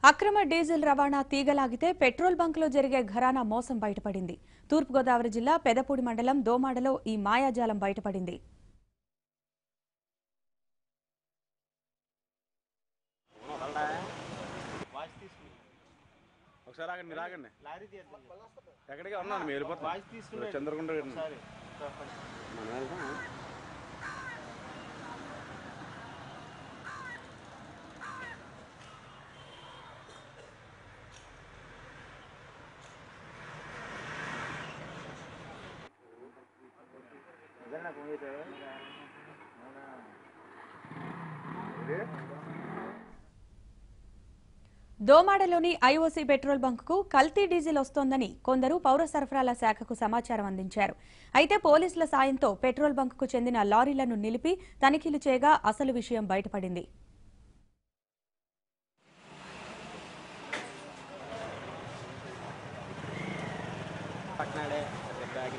అక్రమ డీజిల్ రవాణా తీగలాగితే పెట్రోల్ బంకులో జరిగే ఘరానా మోసం బయటపడింది తూర్పుగోదావరి జిల్లా పెదపూడి మండలం దోమాడలో ఈ మాయాజాలం బయటపడింది ఒకసారి ఆగండి మీరు ఆగండి లారీ తీద్దాం ఎక్కడికి ఉన్నాను మీరు వెళ్ళిపోతాం వాయిస్ తీసుకున్నాడు చంద్రగుండ ఒకసారి చెప్పండి మనం వెళ్తాం నిజంగా ఫోన్ చేశావా? దోమాడలోని ఐఓసీ పెట్రోల్ బంకుకు కల్తీ డీజిల్ వస్తోందని కొందరు పౌర సరఫరాల శాఖకు సమాచారం అందించారు అయితే పోలీసుల సాయంతో పెట్రోల్ బంకుకు చెందిన లారీలను నిలిపి తనిఖీలు చేయగా అసలు విషయం బయటపడింది పట్నాడే బ్యాగ్లో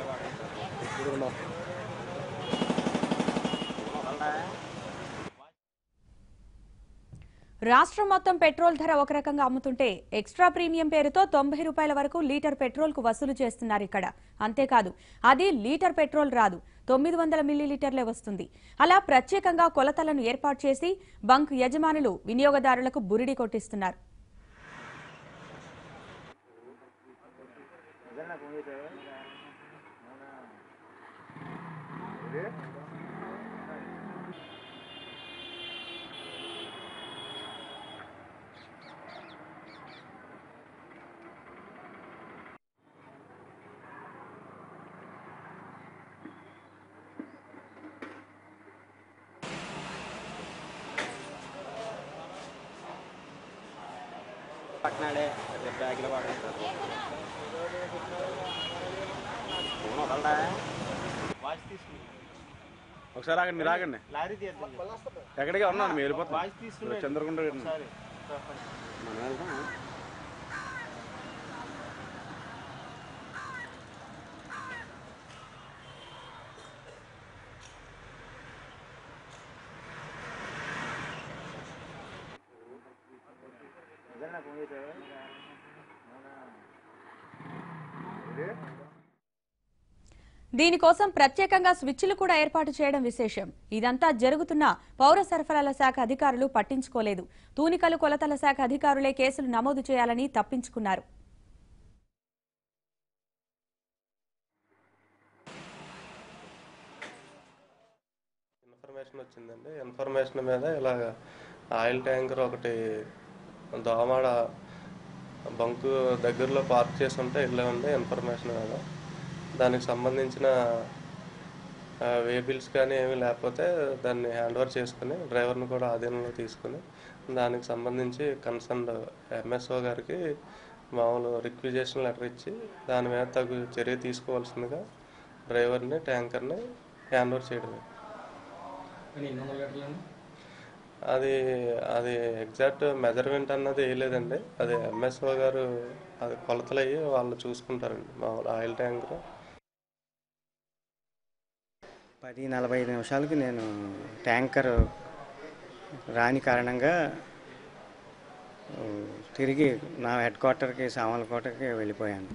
రాష్ట్రం మొత్తం పెట్రోల్ ధర ఒక రకంగా అమ్ముతుంటే ఎక్స్ట్రా ప్రీమియం పేరుతో తొంభై రూపాయల వరకు లీటర్ పెట్రోల్ కు వసూలు చేస్తున్నారు ఇక్కడ అంతేకాదు అది లీటర్ పెట్రోల్ రాదు తొమ్మిది వందల మిల్లీలీటర్లే వస్తుంది అలా ప్రత్యేకంగా కొలతలను ఏర్పాటు చేసి బంక్ యజమానులు వినియోగదారులకు బురిడి కొట్టిస్తున్నారు నిజంగా ఫోన్ చేశావా? పట్నాడే బ్యాగ్లో వాయిస్ తీసుకున్నాడు ఒకసారి ఆగండి మీరు ఆగండి లారీ తీద్దాం ఎక్కడికి ఉన్నాను మీరు వెళ్ళిపోతాం వాయిస్ తీసుకున్నాడు చంద్రగుండ ఒకసారి చెప్పండి మనం వెళ్తాం నిజంగా ఫోన్ చేశావా? దీనికోసం ప్రత్యేకంగా స్విచ్లు కూడా ఏర్పాటు చేయడం విశేషం ఇదంతా జరుగుతున్న పౌర సరఫరాల శాఖ అధికారులు పట్టించుకోలేదు తూనికలు కొలతల శాఖ అధికారులే కేసులు నమోదు చేయాలని తప్పించుకున్నారు ఇన్ఫర్మేషన్ వచ్చిందండి ఇన్ఫర్మేషన్ మీద ఇలాగ ఆయిల్ ట్యాంకర్ ఒకటి దోమాడ బంకు దగ్గరలో పార్క్ చేసి ఉంటే వెళ్ళామండి ఇన్ఫర్మేషన్ మీద దానికి సంబంధించిన వే బిల్స్ కానీ ఏమీ లేకపోతే దాన్ని హ్యాండ్ ఓవర్ చేసుకుని డ్రైవర్ని కూడా ఆధీనంలో తీసుకుని దానికి సంబంధించి కన్సర్న్ ఎంఎస్ఓ గారికి మామూలు రిక్విజేషన్ లెటర్ ఇచ్చి దాని మీద తగు చర్య తీసుకోవాల్సిందిగా డ్రైవర్ని ట్యాంకర్ని హ్యాండ్ ఓవర్ చేయడమే అది అది ఎగ్జాక్ట్ మెజర్మెంట్ అన్నది వేయలేదండి అది ఎంఎస్ఓ గారు అది కొలతలు అయ్యి వాళ్ళు చూసుకుంటారండి మామూలు ఆయిల్ ట్యాంకర్ పది నలభై ఐదు నిమిషాలకి నేను ట్యాంకర్ రాని కారణంగా ఆ, తిరిగి నా హెడ్ క్వార్టర్కి సామర్లకోటకి వెళ్ళిపోయాను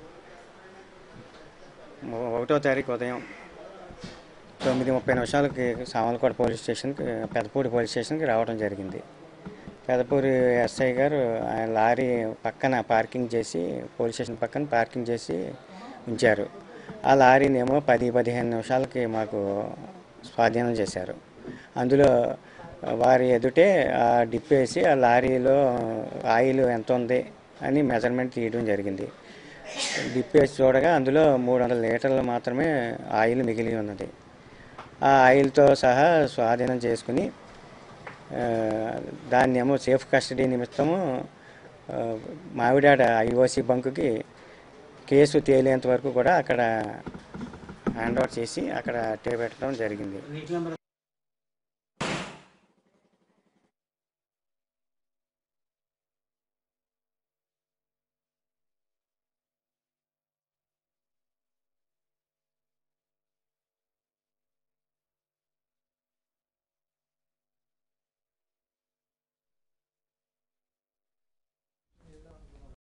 మొ- ఒకటో తారీఖు ఉదయం తొమ్మిది ముప్పై నిమిషాలకి సామర్లకోట పోలీస్ స్టేషన్కి పెదపూడి పోలీస్ స్టేషన్కి రావడం జరిగింది పెదపూరి ఎస్ఐ గారు ఆయన లారీ పక్కన పార్కింగ్ చేసి పోలీస్ స్టేషన్ పక్కన పార్కింగ్ చేసి ఉంచారు ఆ లారీనేమో పది పదిహేను నిమిషాలకి మాకు స్వాధీనం చేశారు అందులో వారి ఎదుటే ఆ డిప్ వేసి ఆ లారీలో ఆయిల్ ఎంత ఉంది అని మెజర్మెంట్ తీయడం జరిగింది డిప్ వేసి చూడగా అందులో మూడు వందల లీటర్లు మాత్రమే ఆయిల్ మిగిలి ఉన్నది ఆ ఆయిల్తో సహా స్వాధీనం చేసుకుని ఆ, దాన్నేమో సేఫ్ కస్టడీ నిమిత్తము ఆ, మావిడాడ ఐఓసి బంకుకి కేసు తేలేంత వరకు కూడా అక్కడ హ్యాండ్ ఓవర్ చేసి అక్కడ అట్టే పెట్టడం జరిగింది